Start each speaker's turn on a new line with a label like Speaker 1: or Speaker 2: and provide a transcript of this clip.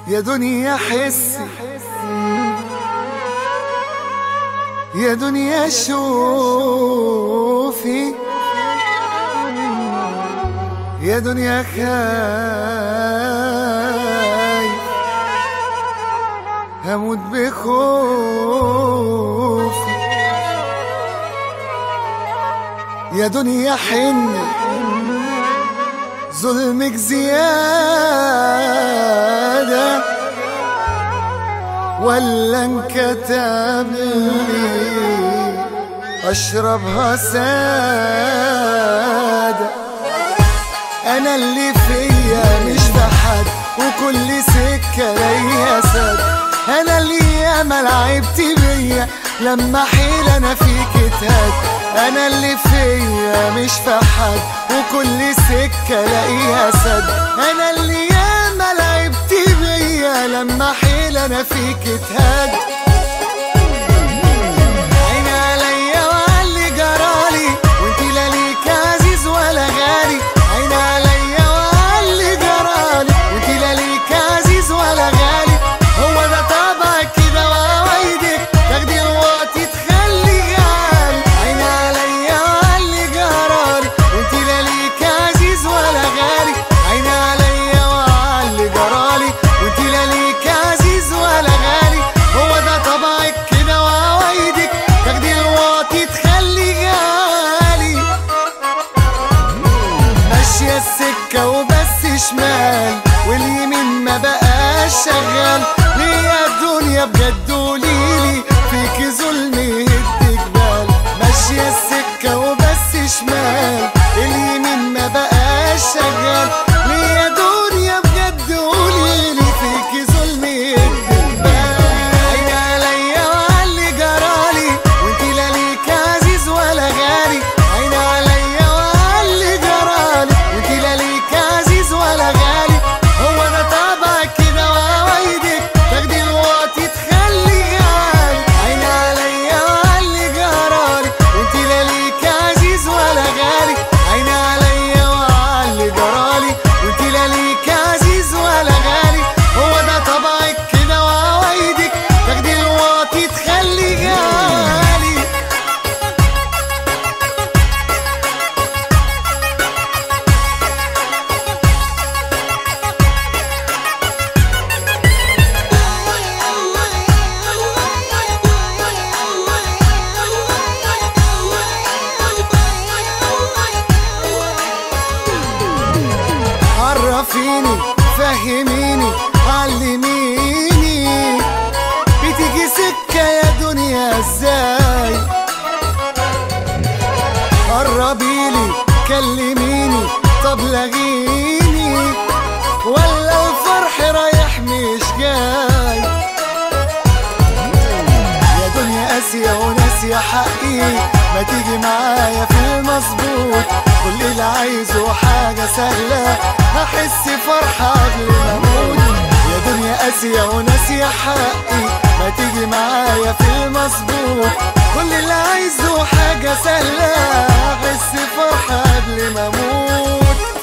Speaker 1: يا دنيا حسي يا دنيا شوفي يا دنيا خايف هموت بخوفي يا دنيا حن ظلمك زيادة ولا انكتب لي اشربها سادة انا اللي فيا مش بحد وكل سكة ليا سد انا اللي ياما لعبت بيا لما حيل انا فيك اتهد انا اللي فيا مش فحد وكل سكة لاقيها سد انا اللي ياما لعبت بيا لما حيل انا فيك اتهد عيني عليا وعلي جرالي وانت لا ليك عزيز ولا غالي عيني عليا وعلي جرالي وانت لا ليك عزيز ولا غالي هو ده طبعك كده وعوايدك تاخدي الوقت تخلي غالي عيني عليا وعلي جرالي وانت لا ليك عزيز ولا غالي عيني عليا وعلي جرالي وانت لا ليك عزيز ولا غالي هو ده طبعك كده وعوايدك تاخدي الوقت تخلي غالي ماشية السكة وبس شمال واليمين ما بقاش شغال ليه يا الدنيا بجد قوليلي فيكي ظلم يهد جبال ماشية السكة وبس شمال اليمين ما بقاش شغال ليه يا دنيا بجد قوليلي فيكي ظلم يهد جبال عيني عليا وعلي جرالي وانتي لا ليك عزيز ولا غالي عيني عليا وعلي جرالي وانتي لا ليك عزيز ولا غالي هو ده طبعك كده وعوايدك تاخدي الوقت تخلي غالي عيني عليا وعلي جرالي وانتي لا ليك عزيز ولا غالي عيني عليا وعلي جرالي وانتي لا ليك عزيز ولا غالي هو ده طبعك كده وعوايدك تاخدي الوقت تخلي غالي عرفيني فهميني علميني بتيجي سكة يا دنيا ازاي قربيلي كلميني طب لغيني ولا الفرح رايح مش جاي يا دنيا قاسية وناسية حقي ما تيجي معايا في المظبوط كل اللي عايزه حاجة سهلة هحس فرحة قبل ما اموت يا دنيا قاسية وناسية حقي ما تيجي معايا في المظبوط كل اللي عايزه حاجة سهلة هحس فرحة قبل ما اموت